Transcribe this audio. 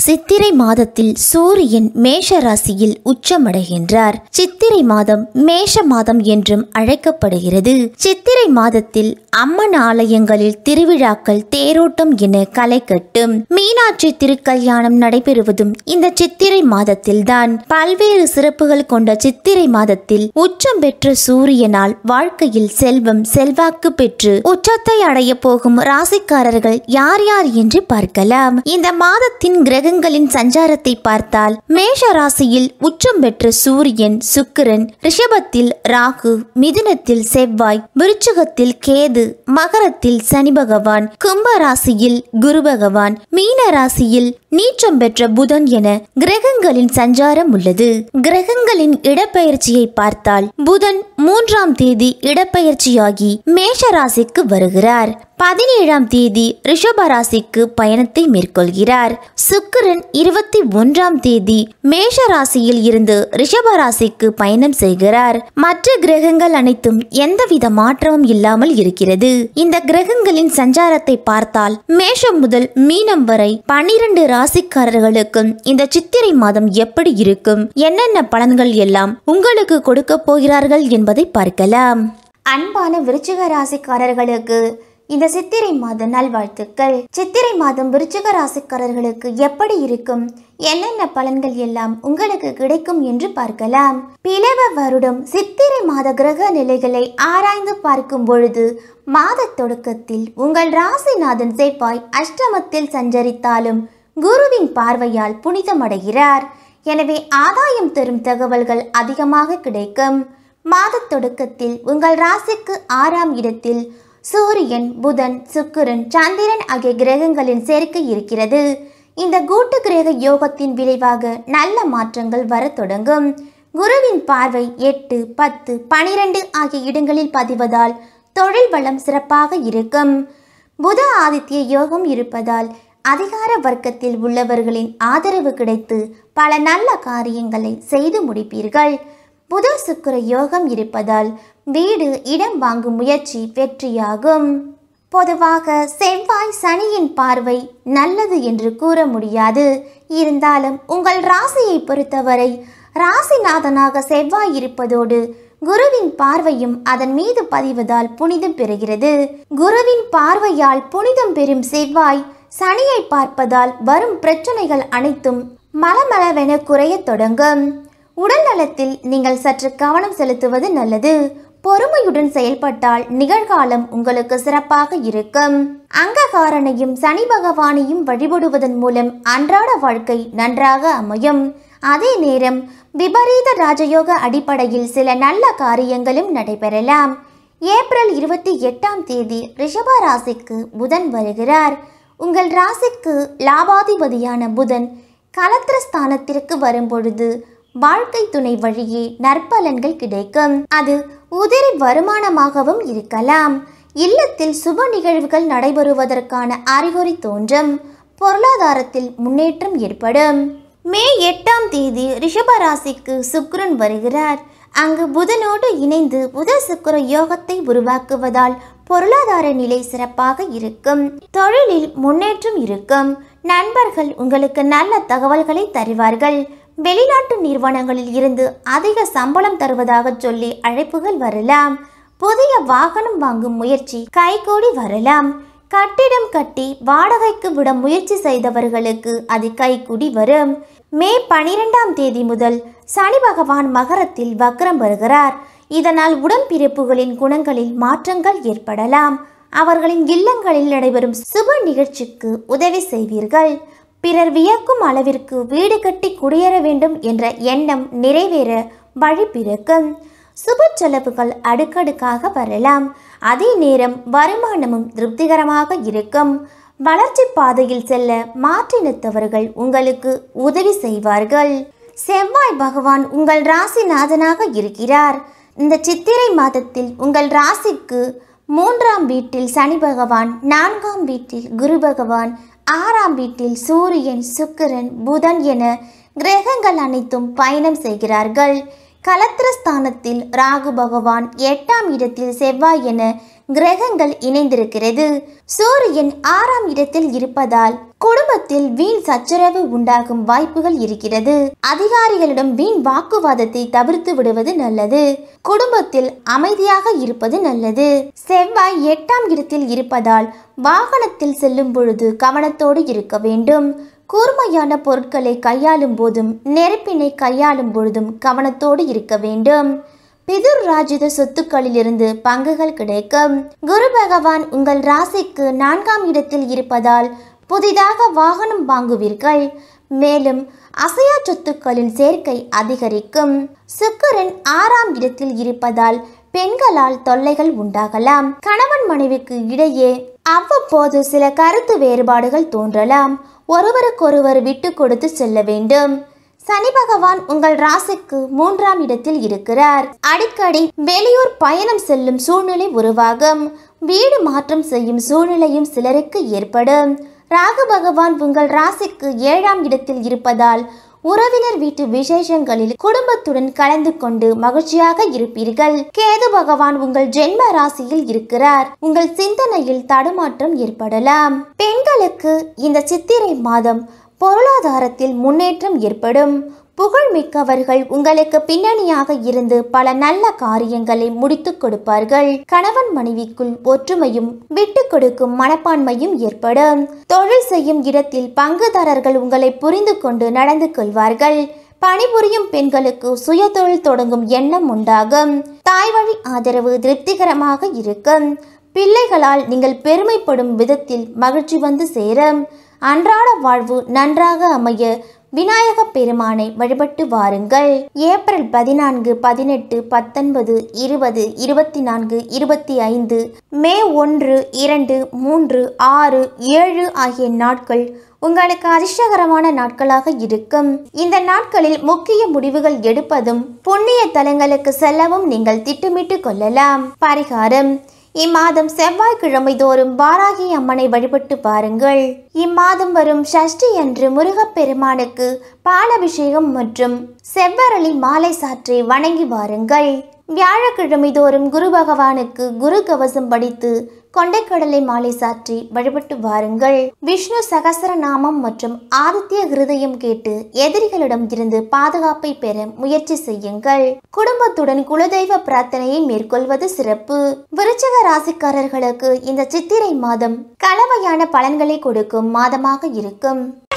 சித்திரை மாதத்தில் சூரியன் மேஷ ராசியில் உச்சமடைகின்றார் சித்திரை மாதம் மேஷ மாதம் என்றும் அழைக்கப்படுகிறது சித்திரை மாதத்தில் அம்மன் ஆலயங்களில் திருவிழாக்கள் தேரோட்டம் என களை கட்டும் மீனாட்சி திருக்கல்யாணம் நடைபெறுவதும் இந்த சித்திரை மாதத்தில்தான் பல்வேறு சிறப்புகள் கொண்ட சித்திரை மாதத்தில் உச்சம் பெற்ற சூரியனால் வாழ்க்கையில் செல்வம் செல்வாக்கு பெற்று உச்சத்தை அடைய போகும் ராசிக்காரர்கள் யார் யார் என்று பார்க்கலாம் இந்த மாதத்தின் கிரகங்களின் சஞ்சாரத்தை பார்த்தால் மேஷ ராசியில் உச்சம் பெற்ற சூரியன் சுக்கிரன் ரிஷபத்தில் ராகு மிதுனத்தில் செவ்வாய் விருச்சிகத்தில் கேது மகரத்தில் சனி பகவான் கும்ப ராசியில் குரு பகவான் மீன ராசியில் நீச்சம் பெற்ற புதன் என கிரகங்களின் சஞ்சாரம் உள்ளது கிரகங்களின் இடப்பெயர்ச்சியை பார்த்தால் புதன் மூன்றாம் தேதி இடப்பெயர்ச்சியாகி மேஷ ராசிக்கு வருகிறார் பதினேழாம் தேதி ரிஷப ராசிக்கு பயணத்தை மேற்கொள்கிறார் சுக்கிரன் இருபத்தி ஒன்றாம் தேதி மேஷ ராசியில் இருந்து ரிஷப ராசிக்கு பயணம் செய்கிறார் மற்ற கிரகங்கள் அனைத்தும் எந்தவித மாற்றமும் இல்லாமல் இருக்கிறது இந்த கிரகங்களின் சஞ்சாரத்தை பார்த்தால் மேஷம் முதல் மீனம் வரை பனிரெண்டு ராசிக்காரர்களுக்கும் இந்த சித்திரை மாதம் எப்படி இருக்கும் என்னென்ன பலன்கள் எல்லாம் உங்களுக்கு கொடுக்க போகிறார்கள் என்பதை பார்க்கலாம் அன்பான விருச்சிக ராசிக்காரர்களுக்கு இந்த சித்திரை மாத நல்வாழ்த்துக்கள் சித்திரை மாதம் விருச்சிக ராசிக்காரர்களுக்கு எப்படி இருக்கும் என்னென்ன பலன்கள் எல்லாம் உங்களுக்கு கிடைக்கும் என்று பார்க்கலாம் பிளவ வருடம் சித்திரை மாத கிரக நிலைகளை ஆராய்ந்து பார்க்கும் பொழுது மாத தொடக்கத்தில் உங்கள் ராசிநாதன் செவ்வாய் அஷ்டமத்தில் சஞ்சரித்தாலும் குருவின் பார்வையால் புனிதமடைகிறார் எனவே ஆதாயம் தரும் தகவல்கள் அதிகமாக கிடைக்கும் மாத தொடக்கத்தில் உங்கள் ராசிக்கு ஆறாம் இடத்தில் சூரியன் புதன் சுக்கிரன் சந்திரன் ஆகிய கிரகங்களின் சேர்க்கை இருக்கிறது இந்த கூட்டு கிரக யோகத்தின் விளைவாக நல்ல மாற்றங்கள் வரத் தொடங்கும் குருவின் பார்வை எட்டு பத்து பனிரெண்டு ஆகிய இடங்களில் பதிவதால் தொழில் வளம் சிறப்பாக இருக்கும் புத ஆதித்ய யோகம் இருப்பதால் அதிகார வர்க்கத்தில் உள்ளவர்களின் ஆதரவு கிடைத்து பல நல்ல காரியங்களை செய்து முடிப்பீர்கள் புத சுக்கிர யோகம் இருப்பதால் வீடு இடம் வாங்கும் முயற்சி வெற்றியாகும் பொதுவாக செவ்வாய் சனியின் பார்வை நல்லது என்று கூற முடியாது இருந்தாலும் உங்கள் ராசியை பொறுத்தவரை ராசிநாதனாக செவ்வாய் இருப்பதோடு குருவின் பார்வையும் அதன் மீது பதிவதால் புனிதம் பெறுகிறது குருவின் பார்வையால் புனிதம் பெறும் செவ்வாய் சனியை பார்ப்பதால் வரும் பிரச்சனைகள் அனைத்தும் மலமளவென குறையத் தொடங்கும் உடல் நலத்தில் நீங்கள் சற்று கவனம் செலுத்துவது நல்லது பொறுமையுடன் செயல்பட்டால் நிகழ்காலம் உங்களுக்கு சிறப்பாக இருக்கும் அங்ககாரனையும் சனி பகவானையும் வழிபடுவதன் மூலம் அன்றாட வாழ்க்கை நன்றாக அமையும் அதே நேரம் விபரீத ராஜயோக அடிப்படையில் சில நல்ல காரியங்களும் நடைபெறலாம் ஏப்ரல் இருபத்தி எட்டாம் தேதி ரிஷப ராசிக்கு புதன் வருகிறார் உங்கள் ராசிக்கு லாபாதிபதியான புதன் கலத்திரஸ்தானத்திற்கு வரும்பொழுது வாழ்க்கை துணை வழியே நற்பலன்கள் கிடைக்கும் அது உதிரி வருமானமாகவும் இருக்கலாம் இல்லத்தில் சுப நிகழ்வுகள் நடைபெறுவதற்கான அறிகுறி தோன்றும் பொருளாதாரத்தில் முன்னேற்றம் ஏற்படும் மே எட்டாம் தேதி ரிஷப ராசிக்கு சுக்கிரன் வருகிறார் அங்கு புதனோடு இணைந்து புத சுக்கிர யோகத்தை உருவாக்குவதால் பொருளாதார நிலை சிறப்பாக இருக்கும் தொழிலில் முன்னேற்றம் இருக்கும் நண்பர்கள் உங்களுக்கு நல்ல தகவல்களை தருவார்கள் வெளிநாட்டு நிறுவனங்களில் இருந்து அதிக சம்பளம் தருவதாக சொல்லி அழைப்புகள் வரலாம் புதிய வாகனம் வாங்கும் முயற்சி கைகூடி வரலாம் கட்டிடம் கட்டி வாடகைக்கு விட முயற்சி செய்தவர்களுக்கு அது கைகூடி வரும் மே பனிரெண்டாம் தேதி முதல் சனி பகவான் மகரத்தில் வக்ரம் வருகிறார் இதனால் உடன்பிறப்புகளின் குணங்களில் மாற்றங்கள் ஏற்படலாம் அவர்களின் இல்லங்களில் நடைபெறும் சுப நிகழ்ச்சிக்கு உதவி செய்வீர்கள் பிறர் வியக்கும் அளவிற்கு வீடு கட்டி குடியேற வேண்டும் என்ற எண்ணம் நிறைவேற வழி பிறக்கும் சுப செலவுகள் அடுக்கடுக்காக வரலாம் அதே நேரம் வருமானமும் திருப்திகரமாக இருக்கும் வளர்ச்சி பாதையில் செல்ல மாற்றினத்தவர்கள் உங்களுக்கு உதவி செய்வார்கள் செவ்வாய் பகவான் உங்கள் ராசிநாதனாக இருக்கிறார் இந்த சித்திரை மாதத்தில் உங்கள் ராசிக்கு மூன்றாம் வீட்டில் சனி பகவான் நான்காம் வீட்டில் குரு பகவான் ஆறாம் வீட்டில் சூரியன் சுக்கிரன் புதன் என கிரகங்கள் அனைத்தும் பயணம் செய்கிறார்கள் கலத்திரஸ்தானத்தில் ராகு பகவான் எட்டாம் இடத்தில் செவ்வாய் என கிரகங்கள் இணைந்திருக்கிறது சூரியன் ஆறாம் இடத்தில் இருப்பதால் குடும்பத்தில் வீண் சச்சரவு உண்டாகும் வாய்ப்புகள் இருக்கிறது அதிகாரிகளிடம் வீண் வாக்குவாதத்தை தவிர்த்து விடுவது நல்லது குடும்பத்தில் அமைதியாக இருப்பது நல்லது செவ்வாய் எட்டாம் இடத்தில் இருப்பதால் வாகனத்தில் செல்லும் பொழுது கவனத்தோடு இருக்க வேண்டும் கூர்மையான பொருட்களை கையாளும் போதும் நெருப்பினை கையாளும் பொழுதும் கவனத்தோடு இருக்க வேண்டும் பிதுர் ராஜித சொத்துக்களிலிருந்து பங்குகள் கிடைக்கும் குரு பகவான் உங்கள் ராசிக்கு நான்காம் இடத்தில் இருப்பதால் புதிதாக வாகனம் வாங்குவீர்கள் மேலும் அசையா சொத்துக்களின் சேர்க்கை அதிகரிக்கும் சுக்கிரன் ஆறாம் இடத்தில் இருப்பதால் பெண்களால் தொல்லைகள் உண்டாகலாம் கணவன் மனைவிக்கு இடையே அவ்வப்போது சில கருத்து வேறுபாடுகள் தோன்றலாம் ஒருவருக்கொருவர் விட்டு கொடுத்து செல்ல வேண்டும் சனி பகவான் உங்கள் ராசிக்கு மூன்றாம் இடத்தில் இருக்கிறார் அடிக்கடி வெளியூர் பயணம் செல்லும் சூழ்நிலை உருவாகும் வீடு மாற்றம் செய்யும் சூழ்நிலையும் சிலருக்கு ஏற்படும் ராகு பகவான் உங்கள் ராசிக்கு ஏழாம் இடத்தில் இருப்பதால் உறவினர் வீட்டு விசேஷங்களில் குடும்பத்துடன் கலந்து கொண்டு மகிழ்ச்சியாக இருப்பீர்கள் கேது பகவான் உங்கள் ஜென்ம ராசியில் இருக்கிறார் உங்கள் சிந்தனையில் தடுமாற்றம் ஏற்படலாம் பெண்களுக்கு இந்த சித்திரை மாதம் பொருளாதாரத்தில் முன்னேற்றம் ஏற்படும் புகழ்மிக்கவர்கள் உங்களுக்கு பின்னணியாக இருந்து பல நல்ல காரியங்களை முடித்துக் கொடுப்பார்கள் கணவன் மனைவிக்குள் ஒற்றுமையும் விட்டு கொடுக்கும் மனப்பான்மையும் ஏற்படும் தொழில் செய்யும் இடத்தில் பங்குதாரர்கள் உங்களை புரிந்து கொண்டு நடந்து கொள்வார்கள் பணிபுரியும் பெண்களுக்கு சுய தொழில் தொடங்கும் எண்ணம் உண்டாகும் தாய் வழி ஆதரவு திருப்திகரமாக இருக்கும் பிள்ளைகளால் நீங்கள் பெருமைப்படும் விதத்தில் மகிழ்ச்சி வந்து சேரும் அன்றாட வாழ்வு நன்றாக அமைய விநாயக பெருமானை வழிபட்டு வாருங்கள் ஏப்ரல் பதினான்கு பதினெட்டு பத்தொன்பது இருபது இருபத்தி நான்கு இருபத்தி ஐந்து மே ஒன்று இரண்டு மூன்று ஆறு ஏழு ஆகிய நாட்கள் உங்களுக்கு அதிர்ஷ்டகரமான நாட்களாக இருக்கும் இந்த நாட்களில் முக்கிய முடிவுகள் எடுப்பதும் புண்ணிய தலங்களுக்கு செல்லவும் நீங்கள் திட்டமிட்டு கொள்ளலாம் பரிகாரம் இம்மாதம் செவ்வாய்க்கிழமை தோறும் வாராகி அம்மனை வழிபட்டு பாருங்கள் இம்மாதம் வரும் சஷ்டி அன்று முருகப்பெருமானுக்கு பாலபிஷேகம் மற்றும் செவ்வரளி மாலை சாற்றி வணங்கி வாருங்கள் வியாழக்கிழமை தோறும் குரு பகவானுக்கு குரு கவசம் படித்து கொண்டைக்கடலை மாலை சாற்றி வழிபட்டு வாருங்கள் விஷ்ணு சகசரநாமம் மற்றும் ஆதித்ய ஹிருதயம் கேட்டு எதிரிகளிடம் இருந்து பாதுகாப்பை பெற முயற்சி செய்யுங்கள் குடும்பத்துடன் குலதெய்வ பிரார்த்தனையை மேற்கொள்வது சிறப்பு விருச்சக ராசிக்காரர்களுக்கு இந்த சித்திரை மாதம் கலவையான பலன்களை கொடுக்கும் மாதமாக இருக்கும்